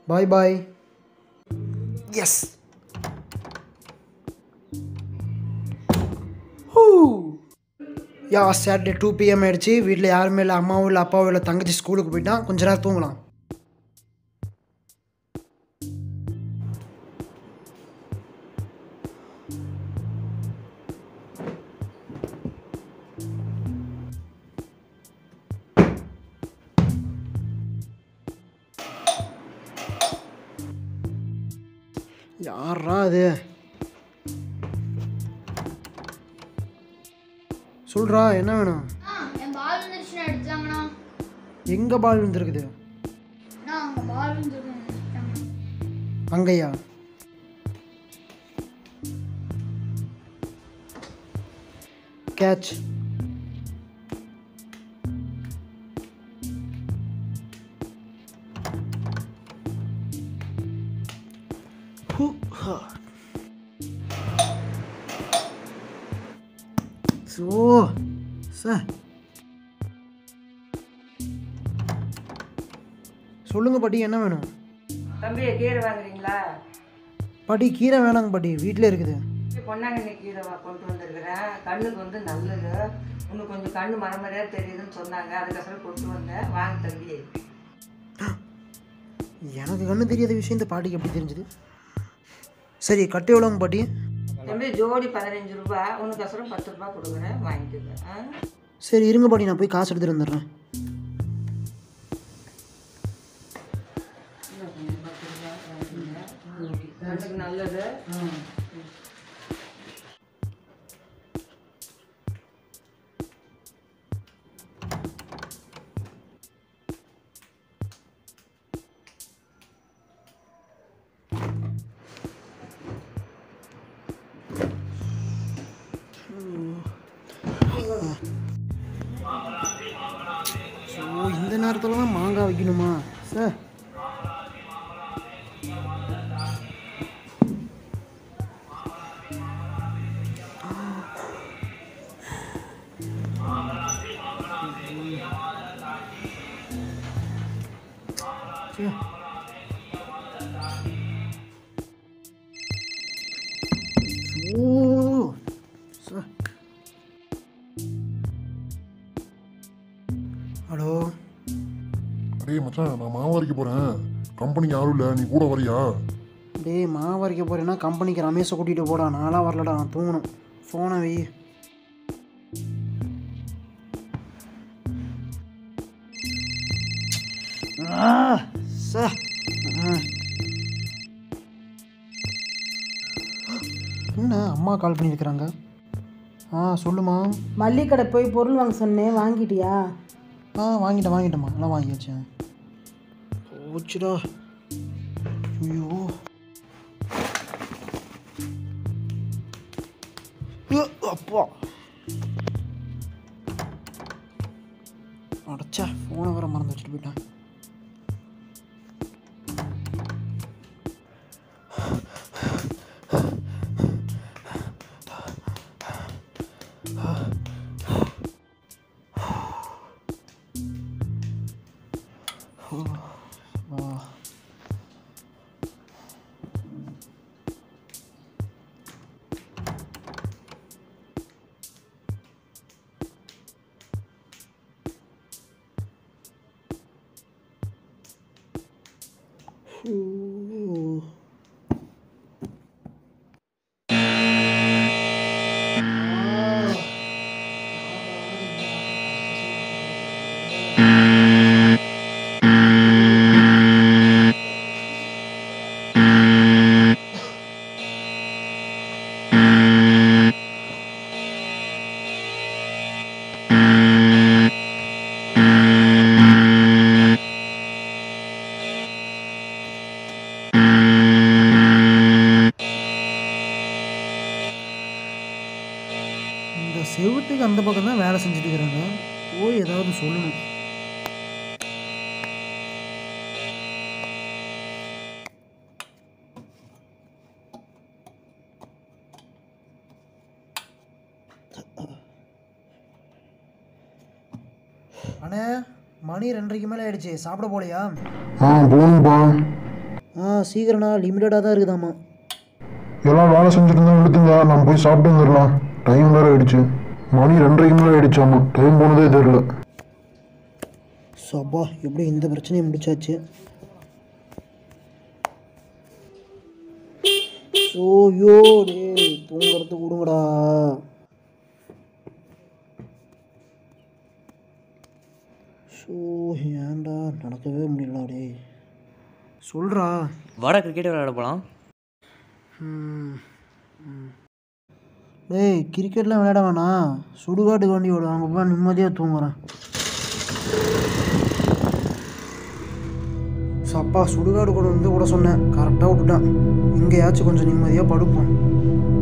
பாய் bye yes yeah Saturday two PM ஆயிடுச்சு வீட்டில் யாருமே இல்லை அம்மாவும் இல்லை அப்பாவும் இல்லை தங்கச்சி ஸ்கூலுக்கு போயிட்டான் கொஞ்ச நேரம் தூங்கலாம் யாரா அது சொல்றா என்ன வேணும் ஆ என் பால் வந்துருச்சுன்னா எடுத்துலாங்கண்ணா எங்கே பால் வந்துருக்குது அண்ணா அங்கே பால் வந்துருக்கு எடுத்துட்டாங்க அங்கேயா கேட்ச் ஸோ சார் சொல்லுங்க பாட்டி என்ன வேணும் தம்பி கீரை வாங்குறீங்களா பாட்டி கீரை வேணாங்க பாட்டி வீட்டில் இருக்குது பொன்னாங்கண்ணி கீரை வா- கொண்டு வந்திருக்கிறேன் கண்ணுக்கு வந்து நல்லது இன்னும் கொஞ்சம் கண்ணு மரமறையாக தெரியுதுன்னு சொன்னாங்க அதுக்கப்புறம் கொண்டு வந்தேன் வாங்க தம்பி எனக்கு கண்ணு தெரியாத விஷயம் இந்த பாட்டிக்கு எப்படி தெரிஞ்சுது சரி கட்டு எவ்வளோங்க பாட்டி தம்பி ஜோடி பதினஞ்சு ரூபா உனக்கு அப்புறம் பத்து ரூபா கொடுக்குறேன் வாங்கிக்கோங்க ஆ சரி இருங்க பாட்டி நான் போய் காசு எடுத்துட்டு வந்துடுறேன் கண்ணுக்கு நல்லது ஸோ இந்த நேரத்தில் தான் மாங்காய் வைக்கணுமா சார் சே. ஓ சார் ஹலோ டேய் மச்சான் நான் மாவாரிக்க போகிறேன் கம்பெனிக்கு யாரும் இல்லை நீ கூட வரியா டேய் மாவு வரைக்க போறேன்னா கம்பெனிக்கு ரமேஷை கூட்டிகிட்டு போடா நான்லாம் வரலடா நான் தூங்கணும் ஃபோனை வை ஆ, சே. ஆ. என்ன அம்மா கால் பண்ணியிருக்கிறாங்க ஆ சொல்லுமா மல்லிகை கடை போய் பொருள் வாங்க சொன்னேன் வாங்கிட்டியா ஆ வாங்கிட்டேன் வாங்கிட்டேம்மா எல்லாம் வாங்கியாச்சு போச்சுடா ஐயோ ஐயோ, அப்பா அடைச்சா ஃபோனை வேற மறந்து வச்சுட்டு போயிட்டேன் வா Ooh. இந்த செவுத்துக்கு அந்த பக்கம் தான் வேலை செஞ்சுட்டு இருக்கிறாங்க போய் ஏதாவது சொல்லணும் அண்ணே மணி ரெண்டரைக்கு மேலே ஆயிடுச்சு சாப்பிட போலையா ஆ போகணும்பா ஆ சீக்கிரம்ண்ணா லிமிட்டடாக தான் இருக்குதாம்மா எல்லாம் வேலை செஞ்சுட்டு இருந்தா எடுத்துங்க நான் போய் சாப்பிட்டு வந்துடலாம் டைம் வேற ஆயிடுச்சு மணி ரெண்டரைக்கு மேலே ஆயிடுச்சாமா டைம் போனதே தெரியல சப்பா எப்படி இந்த பிரச்சனையை முடிச்சாச்சு ஓயோ டேய் தூங்குறதுக்கு விடுங்கடா ஸோ ஏன்டா நடக்கவே முடியல டேய் சொல்கிறா வாடா கிரிக்கெட் விளையாட போகலாம் டேய் கிரிக்கெட்லாம் விளையாட வேணாம் சுடுகாட்டுக்கு வண்டி விடு அங்கே போய் நிம்மதியாக தூங்குறேன் சப்பா சுடுகாடு கூட வந்து விட சொன்னேன் கரெக்டாக விட்டுட்டான் எங்கேயாச்சும் கொஞ்சம் நிம்மதியாக படுப்போம்